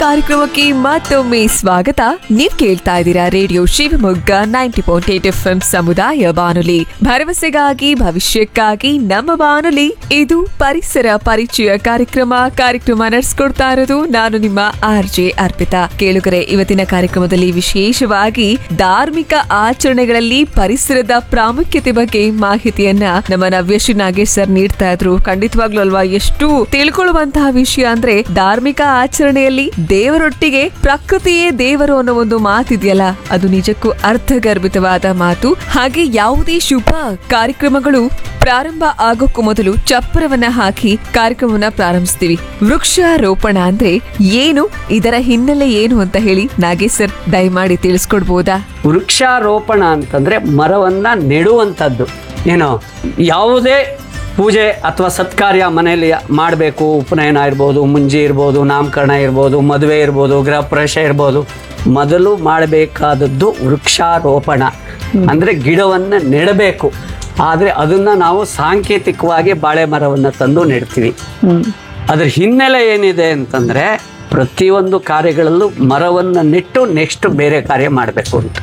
ಕಾರ್ಯಕ್ರಮಕ್ಕೆ ಮತ್ತೊಮ್ಮೆ ಸ್ವಾಗತ ನೀವ್ ಕೇಳ್ತಾ ಇದ್ದೀರಾ radio Shivamogga ninety point eight F ಸಮುದಾಯ ಬಾನುಲಿ ಭರವಸೆಗಾಗಿ ಭವಿಷ್ಯಕ್ಕಾಗಿ ನಮ್ಮ ಬಾನುಲಿ ಇದು ಪರಿಸರ ಪರಿಚಯ ಕಾರ್ಯಕ್ರಮ ಕಾರ್ಯಕ್ರಮ ನಡೆಸ್ಕೊಡ್ತಾ ಇರೋದು ನಾನು ನಿಮ್ಮ ಆರ್ ಜೆ ಅರ್ಪಿತಾ ಕೇಳುಗರೆ ಇವತ್ತಿನ ಕಾರ್ಯಕ್ರಮದಲ್ಲಿ ವಿಶೇಷವಾಗಿ ಧಾರ್ಮಿಕ ಆಚರಣೆಗಳಲ್ಲಿ ಪರಿಸರದ ಪ್ರಾಮುಖ್ಯತೆ ಬಗ್ಗೆ ಮಾಹಿತಿಯನ್ನ ನಮ್ಮ ನವ್ಯಶ್ರೀ ನಾಗೇಶ್ ಸರ್ ನೀಡ್ತಾ ಇದ್ರು ಖಂಡಿತವಾಗ್ಲೂ ಅಲ್ವಾ ಎಷ್ಟು ತಿಳ್ಕೊಳ್ಳುವಂತಹ ವಿಷಯ ಅಂದ್ರೆ ಧಾರ್ಮಿಕ ಆಚರಣೆಯಲ್ಲಿ ದೇವರೊಟ್ಟಿಗೆ ಪ್ರಕೃತಿಯೇ ದೇವರು ಅನ್ನೋ ಒಂದು ಮಾತಿದೆಯಲ್ಲ ಅದು ನಿಜಕ್ಕೂ ಅರ್ಥಗರ್ಭಿತವಾದ ಮಾತು ಹಾಗೆ ಯಾವುದೇ ಶುಭ ಕಾರ್ಯಕ್ರಮಗಳು ಪ್ರಾರಂಭ ಆಗೋಕ್ಕೂ ಮೊದಲು ಚಪ್ಪರವನ್ನ ಹಾಕಿ ಕಾರ್ಯಕ್ರಮವನ್ನ ಪ್ರಾರಂಭಿಸ್ತೀವಿ ವೃಕ್ಷಾರೋಪಣ ಅಂದ್ರೆ ಏನು ಇದರ ಹಿನ್ನೆಲೆ ಏನು ಅಂತ ಹೇಳಿ ನಾಗೇಶ್ ಸರ್ ದಯಮಾಡಿ ತಿಳಿಸ್ಕೊಡ್ಬೋದಾ ವೃಕ್ಷಾರೋಪಣ ಅಂತಂದ್ರೆ ಮರವನ್ನ ನೆಡುವಂಥದ್ದು ಏನು ಯಾವುದೇ ಪೂಜೆ ಅಥವಾ ಸತ್ಕಾರ್ಯ ಮನೆಯಲ್ಲಿ ಮಾಡಬೇಕು ಉಪನಯನ ಇರ್ಬೋದು ಮುಂಜಿ ಇರ್ಬೋದು ನಾಮಕರಣ ಇರ್ಬೋದು ಮದುವೆ ಇರ್ಬೋದು ಗೃಹ ಪ್ರವೇಶ ಇರ್ಬೋದು ಮೊದಲು ಮಾಡಬೇಕಾದದ್ದು ವೃಕ್ಷಾರೋಪಣ ಅಂದರೆ ಗಿಡವನ್ನು ನೆಡಬೇಕು ಆದರೆ ಅದನ್ನು ನಾವು ಸಾಂಕೇತಿಕವಾಗಿ ಬಾಳೆ ಮರವನ್ನು ತಂದು ನೆಡ್ತೀವಿ ಅದ್ರ ಹಿನ್ನೆಲೆ ಏನಿದೆ ಅಂತಂದ್ರೆ ಪ್ರತಿಯೊಂದು ಕಾರ್ಯಗಳಲ್ಲೂ ಮರವನ್ನು ನೆಟ್ಟು ನೆಕ್ಸ್ಟ್ ಬೇರೆ ಕಾರ್ಯ ಮಾಡಬೇಕು ಅಂತ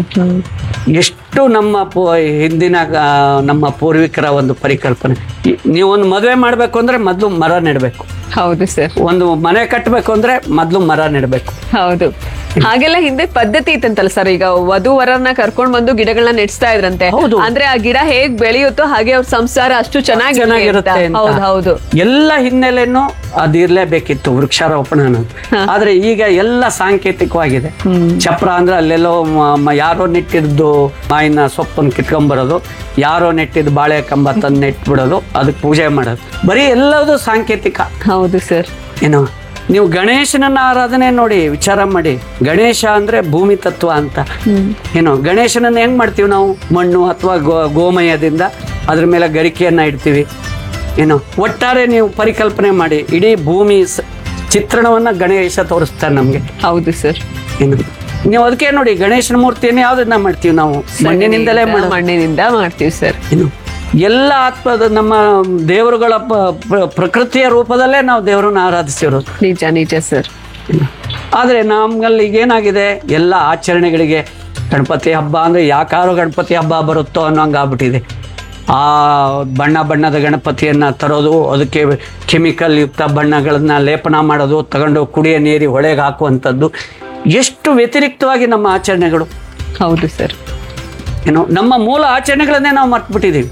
ಎಷ್ಟು ನಮ್ಮ ಪೂ ಹಿಂದಿನ ಆ, ನಮ್ಮ ಪೂರ್ವಿಕರ ಒಂದು ಪರಿಕಲ್ಪನೆ ಈ- ನೀವೊಂದು ಮದುವೆ ಮಾಡಬೇಕು ಅಂದ್ರೆ ಮೊದಲು ಮರ ನೆಡಬೇಕು ಹೌದು ಸರ್ ಒಂದು ಮನೆ ಕಟ್ಟಬೇಕು ಅಂದ್ರೆ ಮೊದಲು ಮರ ನೆಡಬೇಕು ಹೌದು ಹಾಗೆಲ್ಲ ಹಿಂದೆ ಪದ್ಧತಿ ಇತ್ತಂತಲ್ಲ ಸರ್ ಈಗ ವಧು ವರನ್ನ ಕರ್ಕೊಂಡ್ ಬಂದು ಗಿಡಗಳನ್ನ ನೆಡ್ಸ್ತಾ ಇದ್ರಂತೆ ಹೌದು. ಅಂದ್ರೆ ಆ ಗಿಡ ಹೇಗ್ ಬೆಳೆಯುತ್ತೋ ಹಾಗೆ ಅವ್ರ ಸಂಸಾರ ಅಷ್ಟು ಚೆನ್ನಾಗಿ ಚೆನ್ನಾಗಿರುತ್ತೆ ಅಂತ. ಹೌದು ಹೌದು ಎಲ್ಲ ಹಿನ್ನೆಲೆನೂ ಅದಿರ್ಲೇಬೇಕಿತ್ತು ವೃಕ್ಷಾರೋಪಣ ಅನ್ನೋದು ಆದ್ರೆ ಈಗ ಎಲ್ಲ ಸಾಂಕೇತಿಕವಾಗಿದೆ ಚಪ್ರ ಅಂದ್ರೆ ಅಲ್ಲೆಲ್ಲೋ ಮ- ಮ- ಯಾರೋ ನೆಟ್ಟಿದ್ದು ಮಾವಿನ ಸೊಪ್ಪನ್ನು ಕಿತ್ಕೊಂಡ್ಬರೋದು ಯಾರೋ ನೆಟ್ಟಿದ್ದು ಬಾಳೆ ಕಂಬ ತಂದು ನೆಟ್ಬಿಡೋದು ಅದಕ್ಕೆ ಪೂಜೆ ಮಾಡೋದು ಬರೀ ಎಲ್ಲದೂ ಸಾಂಕೇತಿಕ ಹೌದು ಸರ್ ಏನು ನೀವು ಗಣೇಶನನ್ನ ಆರಾಧನೆ ನೋಡಿ ವಿಚಾರ ಮಾಡಿ ಗಣೇಶ ಅಂದ್ರೆ ಭೂಮಿ ತತ್ವ ಅಂತ ಏನು ಗಣೇಶನನ್ನ ಹೆಂಗ್ ಮಾಡ್ತೀವಿ ನಾವು ಮಣ್ಣು ಅಥವಾ ಗೋ ಗೋಮಯದಿಂದ ಅದ್ರ ಮೇಲೆ ಗರಿಕೆಯನ್ನ ಇಡ್ತೀವಿ ಏನು ಒಟ್ಟಾರೆ ನೀವು ಪರಿಕಲ್ಪನೆ ಮಾಡಿ ಇಡೀ ಭೂಮಿ ಸ- ಚಿತ್ರಣವನ್ನ ಗಣೇಶ ತೋರಿಸ್ತಾರೆ ನಮ್ಗೆ ಹೌದು ಸರ್ ಏನು ನೀವು ಅದಕ್ಕೆ ನೋಡಿ ಗಣೇಶನ ಮೂರ್ತಿಯನ್ನು ಯಾವ್ದನ್ನ ಮಾಡ್ತೀವಿ ನಾವು ಮಣ್ಣಿನಿಂದಲೇ ಮಾಡೋದು ಮಣ್ಣಿನಿಂದ ಮಾಡ್ತೀವಿ ಸರ್ ಏನು ಎಲ್ಲ ಆತ್ಮದ ನಮ್ಮ ದೇವರುಗಳ ಪ- ಪ್ರ- ಪ್ರಕೃತಿಯ ರೂಪದಲ್ಲೇ ನಾವು ದೇವರನ್ನ ಆರಾಧಿಸಿರೋದು ನಿಜ ನಿಜ ಸರ್ ಆದರೆ ನಮ್ಮಲ್ಲಿ ಈಗ ಏನಾಗಿದೆ ಎಲ್ಲ ಆಚರಣೆಗಳಿಗೆ ಗಣಪತಿ ಹಬ್ಬ ಅಂದರೆ ಯಾಕಾರೋ ಗಣಪತಿ ಹಬ್ಬ ಬರುತ್ತೋ ಅನ್ನೋ ಹಂಗೆ ಆಗ್ಬಿಟ್ಟಿದೆ ಆ ಬಣ್ಣ ಬಣ್ಣದ ಗಣಪತಿಯನ್ನು ತರೋದು ಅದಕ್ಕೆ ಕೆಮಿಕಲ್ ಯುಕ್ತ ಬಣ್ಣಗಳನ್ನ ಲೇಪನ ಮಾಡೋದು ತಗೊಂಡು ಕುಡಿಯ ನೀರಿ ಹೊಳೆಗೆ ಹಾಕುವಂಥದ್ದು ಎಷ್ಟು ವ್ಯತಿರಿಕ್ತವಾಗಿ ನಮ್ಮ ಆಚರಣೆಗಳು ಹೌದು ಸರ್ ಏನು ನಮ್ಮ ಮೂಲ ಆಚರಣೆಗಳನ್ನೇ ನಾವು ಮರ್ತ್ಬಿಟ್ಟಿದ್ದೀವಿ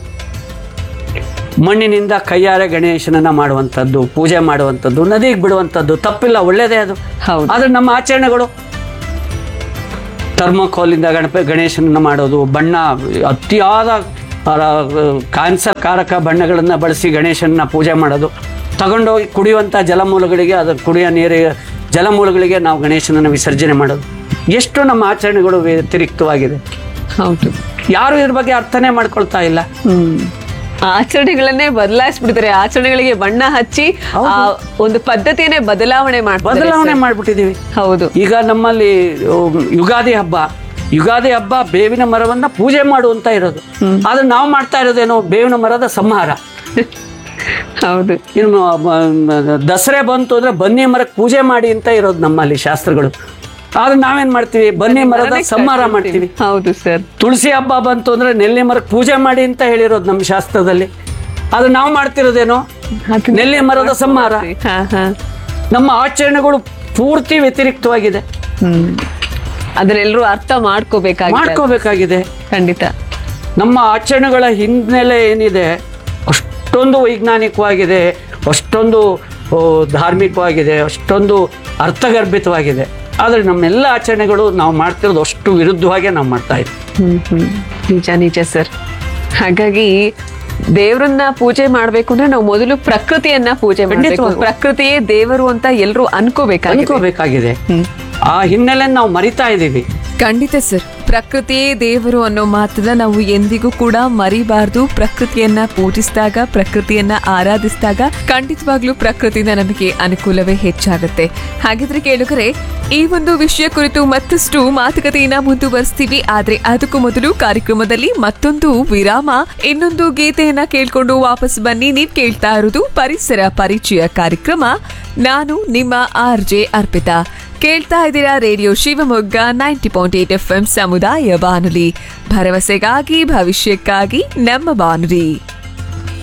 ಮಣ್ಣಿನಿಂದ ಕೈಯಾರೆ ಗಣೇಶನನ್ನ ಮಾಡುವಂಥದ್ದು ಪೂಜೆ ಮಾಡುವಂಥದ್ದು ನದಿಗೆ ಬಿಡುವಂಥದ್ದು ತಪ್ಪಿಲ್ಲ ಒಳ್ಳೇದೇ ಅದು ಹೌದು ಆದ್ರೆ ನಮ್ಮ ಆಚರಣೆಗಳು ಥರ್ಮೋಕೋಲಿಂದ ಗಣಪ ಗಣೇಶನನ್ನ ಮಾಡೋದು ಬಣ್ಣ ಅತಿಯಾದ ಕ್ಯಾನ್ಸರ್ ಕಾರಕ ಬಣ್ಣಗಳನ್ನು ಬಳಸಿ ಗಣೇಶನ ಪೂಜೆ ಮಾಡೋದು ತಗೊಂಡೋಗಿ ಕುಡಿಯುವಂಥ ಜಲಮೂಲಗಳಿಗೆ ಅದು ಕುಡಿಯೋ ನೀರಿಗೆ ಜಲಮೂಲಗಳಿಗೆ ನಾವು ಗಣೇಶನನ್ನು ವಿಸರ್ಜನೆ ಮಾಡೋದು ಎಷ್ಟು ನಮ್ಮ ಆಚರಣೆಗಳು ವ್ಯತಿರಿಕ್ತವಾಗಿದೆ ಹೌದು ಯಾರು ಇದ್ರ ಬಗ್ಗೆ ಅರ್ಥನೇ ಮಾಡ್ಕೊಳ್ತಾ ಇಲ್ಲ ಹ್ಮ್ ಆಚರಣೆಗಳನ್ನೇ ಬದಲಾಯಿಸ್ಬಿಡ್ತಾರೆ ಆಚರಣೆಗಳಿಗೆ ಬಣ್ಣ ಹಚ್ಚಿ ಆ ಒಂದು ಪದ್ಧತಿಯನ್ನೇ ಬದಲಾವಣೆ ಮಾಡ್ತಾರೆ ಬದಲಾವಣೆ ಮಾಡ್ಬಿಟ್ಟಿದೀವಿ ಹೌದು ಈಗ ನಮ್ಮಲ್ಲಿ ಉಮ್, ಯುಗಾದಿ ಹಬ್ಬ ಯುಗಾದಿ ಹಬ್ಬ ಬೇವಿನ ಮರವನ್ನ ಪೂಜೆ ಮಾಡುವಂತ ಇರೋದು ಆದ್ರೆ ನಾವು ಮಾಡ್ತಾ ಇರೋದೇನು ಬೇವಿನ ಮರದ ಸಂಹಾರ ಹೌದು ಇನ್ನು ಮ- ದಸರೆ ಬಂತು ಅಂದ್ರೆ ಬನ್ನಿ ಮರಕ್ಕೆ ಪೂಜೆ ಮಾಡಿ ಅಂತ ಇರೋದು ನಮ್ಮಲ್ಲಿ ಶಾಸ್ತ್ರಗಳು ಆದ್ರೆ ನಾವೇನ್ ಮಾಡ್ತೀವಿ ಬನ್ನಿ ಮರದ ಸಂಹಾರ ಮಾಡ್ತೀವಿ ಹೌದು ಸರ್ ತುಳಸಿ ಹಬ್ಬ ಬಂತು ಅಂದ್ರೆ ನೆಲ್ಲಿ ಮರಕ್ಕೆ ಪೂಜೆ ಮಾಡಿ ಅಂತ ಹೇಳಿರೋದು ನಮ್ಮ ಶಾಸ್ತ್ರದಲ್ಲಿ ಆದ್ರೆ ನಾವು ಮಾಡ್ತಿರೋದೇನು ನೆಲ್ಲಿ ಮರದ ಸಂಹಾರ ಹಾ ಹಾ ನಮ್ಮ ಆಚರಣೆಗಳು ಪೂರ್ತಿ ವ್ಯತಿರಿಕ್ತವಾಗಿದೆ ಹ್ಮ್ ಅದನ್ನೆಲ್ಲರೂ ಅರ್ಥ ಮಾಡ್ಕೋಬೇಕಾಗಿದೆ ಮಾಡ್ಕೋಬೇಕಾಗಿದೆ ಖಂಡಿತ ನಮ್ಮ ಆಚರಣೆಗಳ ಹಿನ್ನೆಲೆ ಏನಿದೆ ಅಷ್ಟೊಂದು ವೈಜ್ಞಾನಿಕವಾಗಿದೆ ಅಷ್ಟೊಂದು ಓ, ಧಾರ್ಮಿಕವಾಗಿದೆ ಅಷ್ಟೊಂದು ಅರ್ಥಗರ್ಭಿತವಾಗಿದೆ ಆದರೆ ನಮ್ಮೆಲ್ಲ ಆಚರಣೆಗಳು ನಾವು ಮಾಡ್ತಿರೋದು ಅಷ್ಟು ವಿರುದ್ಧವಾಗೇ ನಾವು ಮಾಡ್ತಾ ಇದ್ದೀವಿ ಹ್ಮ್ ಹ್ಮ್ ನಿಜ ನಿಜ ಸರ್ ಹಾಗಾಗಿ ದೇವ್ರನ್ನ ಪೂಜೆ ಮಾಡ್ಬೇಕು ಅಂದ್ರೆ ನಾವು ಮೊದಲು ಪ್ರಕೃತಿಯನ್ನ ಪೂಜೆ ಮಾಡಬೇಕು ಖಂಡಿತವಾಗ್ಲೂ. ಪ್ರಕೃತಿಯೇ ದೇವರು ಅಂತ ಎಲ್ರು ಅನ್ಕೋಬೇಕಾಗಿದೆ ಅನ್ಕೋಬೇಕಾಗಿದೆ ಆ ಹಿನ್ನೆಲೆ ನಾವು ಮರಿತಾ ಇದ್ದೀವಿ ಖಂಡಿತ ಸರ್ ಪ್ರಕೃತಿಯೇ ದೇವರು ಅನ್ನೋ ಮಾತನ್ನ ನಾವು ಎಂದಿಗೂ ಕೂಡ ಮರಿಬಾರ್ದು ಪ್ರಕೃತಿಯನ್ನ ಪೂಜಿಸಿದಾಗ ಪ್ರಕೃತಿಯನ್ನ ಆರಾಧಿಸಿದಾಗ ಖಂಡಿತವಾಗ್ಲೂ ಪ್ರಕೃತಿಯಿಂದ ನಮಗೆ ಅನುಕೂಲವೇ ಹೆಚ್ಚಾಗುತ್ತೆ ಹಾಗಿದ್ರೆ ಕೇಳುಗರೆ ಈ ಒಂದು ವಿಷಯ ಕುರಿತು ಮತ್ತಷ್ಟು ಮಾತುಕತೆಯನ್ನ ಮುಂದುವರಿಸ್ತೀವಿ ಆದ್ರೆ ಅದಕ್ಕೂ ಮೊದಲು ಕಾರ್ಯಕ್ರಮದಲ್ಲಿ ಮತ್ತೊಂದು ವಿರಾಮ ಇನ್ನೊಂದು ಗೀತೆಯನ್ನ ಕೇಳ್ಕೊಂಡು ವಾಪಸ್ ಬನ್ನಿ ನೀವ್ ಕೇಳ್ತಾ ಇರೋದು ಪರಿಸರ ಪರಿಚಯ ಕಾರ್ಯಕ್ರಮ ನಾನು ನಿಮ್ಮ ಆರ್ ಜೆ ಅರ್ಪಿತಾ ಕೇಳ್ತಾ ಇದ್ದೀರಾ radio Shivamogga ninety point eight F M ಸಮುದಾಯ ಬಾನುಲಿ ಭರವಸೆಗಾಗಿ ಭವಿಷ್ಯಕ್ಕಾಗಿ ನಮ್ಮ ಬಾನುಲಿ